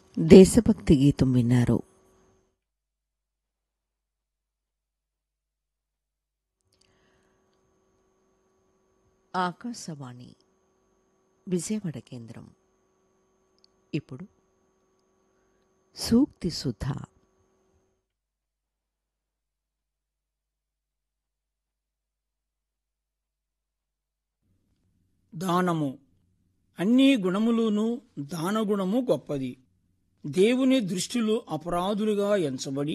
దేశభక్తి గీతం విన్నారు ఆకాశవాణి విజయవాడ కేంద్రం ఇప్పుడు సూక్తి సుధా దానము అన్ని గుణములును దానగుణము గొప్పది దేవుని దృష్టిలో అపరాధులుగా ఎంచబడి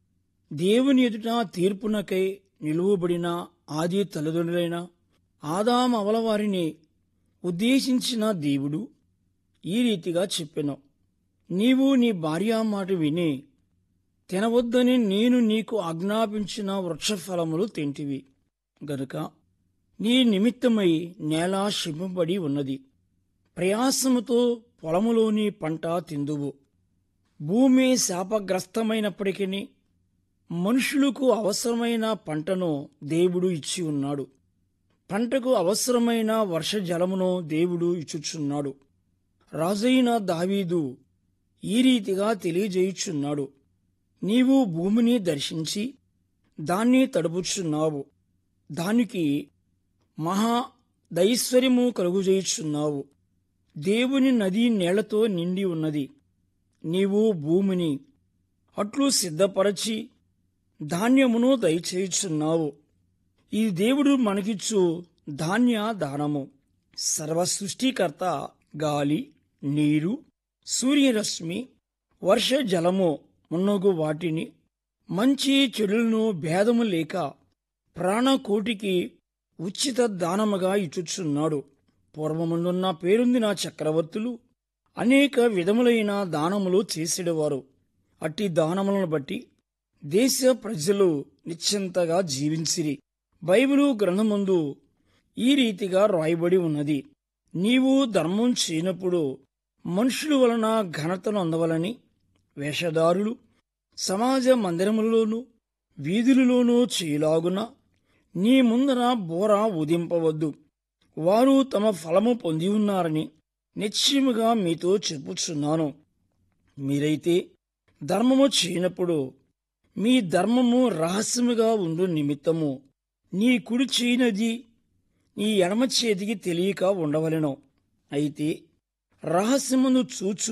దేవుని ఎదుట తీర్పునకై నిలువబడిన ఆది తల్లిదండ్రులైన ఆదాం అవలవారిని ఉద్దేశించిన దేవుడు ఈ రీతిగా చెప్పెను నీవు నీ భార్య మాట విని తినవద్దని నేను నీకు ఆజ్ఞాపించిన వృక్షఫలములు తింటివి గనుక నీ నిమిత్తమై నేల శింపబడి ఉన్నది ప్రయాసముతో పొలములోని పంట తిందువు భూమి శాపగ్రస్తమైనప్పటికీ మనుషులకు అవసరమైన పంటను దేవుడు ఇచ్చి ఉన్నాడు పంటకు అవసరమైన వర్షజలమును దేవుడు ఇచ్చుచున్నాడు రాజైన దావీదు ఈ రీతిగా తెలియజేయుచున్నాడు నీవు భూమిని దర్శించి దాన్ని తడుపుచున్నావు దానికి మహా దైశ్వర్యము కలుగుజేయుచున్నావు దేవుని నది నీళ్లతో నిండి ఉన్నది నీవు భూమిని అట్లు సిద్ధపరచి ధాన్యమును దయచేయుచున్నావు ఈ దేవుడు మనకిచ్చు ధాన్య దానము సర్వ సృష్టికర్త గాలి నీరు సూర్యరశ్మి వర్ష జలము మున్నగు వాటిని మంచి చెడులను భేదము లేక ప్రాణకోటికి ఉచిత దానముగా ఇచ్చుచున్నాడు పూర్వముందున్న పేరొందిన చక్రవర్తులు అనేక విధములైన దానములు చేసేవారు అట్టి దానములను బట్టి దేశ ప్రజలు నిశ్చింతగా జీవించిరి బైబిలు గ్రంథమందు ఈ రీతిగా రాయబడి ఉన్నది నీవు ధర్మం చేయనప్పుడు మనుషుల వలన ఘనతను అందవలని వేషధారులు సమాజ మందిరములలోనూ వీధులలోనూ చేయలాగున నీ ముందర బోర ఉదింపవద్దు వారు తమ ఫలము పొంది ఉన్నారని నిశ్చయముగా మీతో చెప్పుచున్నాను మీరైతే ధర్మము చేయనప్పుడు మీ ధర్మము రహస్యముగా ఉండు నిమిత్తము నీ కుడి చేయనది నీ ఎడమ చేతికి తెలియక ఉండవలెను అయితే రహస్యమును చూచు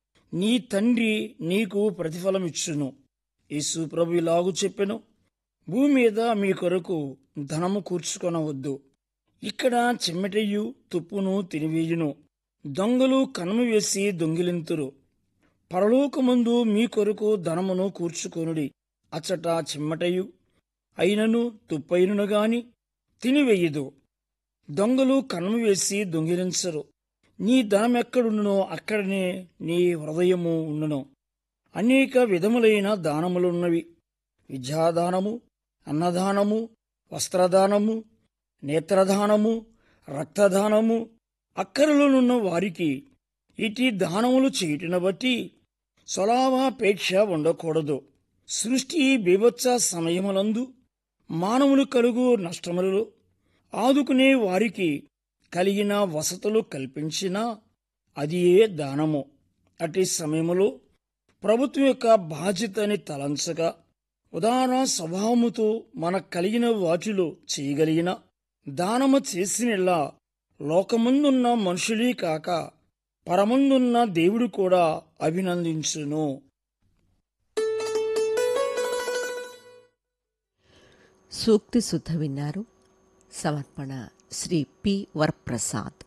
నీ తండ్రి నీకు ప్రతిఫలమిచ్చును యేసు ప్రభు ఇలాగు చెప్పెను భూమి మీద మీ కొరకు ధనము కూర్చుకొనవద్దు ఇక్కడ చెమ్మటయు తుప్పును తినివేయును దొంగలు కనుమ వేసి దొంగిలింతురు పరలోకమందు మీ కొరకు ధనమును కూర్చుకొనుడి అచ్చట చెమ్మటయు అయినను తుప్పైనను గాని తినివేయదు దొంగలు కనుమ వేసి దొంగిలించరు నీ ధనం ఎక్కడుండునో అక్కడనే నీ హృదయము ఉండును అనేక విధములైన దానములున్నవి విద్యాదానము అన్నదానము వస్త్రదానము నేత్రదానము రక్తదానము అక్కరలోనున్న వారికి ఇటీ దానములు చేయుటను బట్టి స్వలాభాపేక్ష ఉండకూడదు సృష్టి బీభత్స సమయములందు మానవులు కలుగు నష్టములలో ఆదుకునే వారికి కలిగిన వసతులు కల్పించినా అది ఏ దానము అట్టి సమయములో ప్రభుత్వం యొక్క బాధ్యతని తలంచగా ఉదాహరణ స్వభావముతో మనకు కలిగిన వాటిలో చేయగలిగిన దానము చేసినలా లోకముందున్న మనుషులే కాక పరముందున్న దేవుడు కూడా అభినందించును సూక్తి సుధ విన్నారు సమర్పణ శ్రీ పి వరప్రసాద్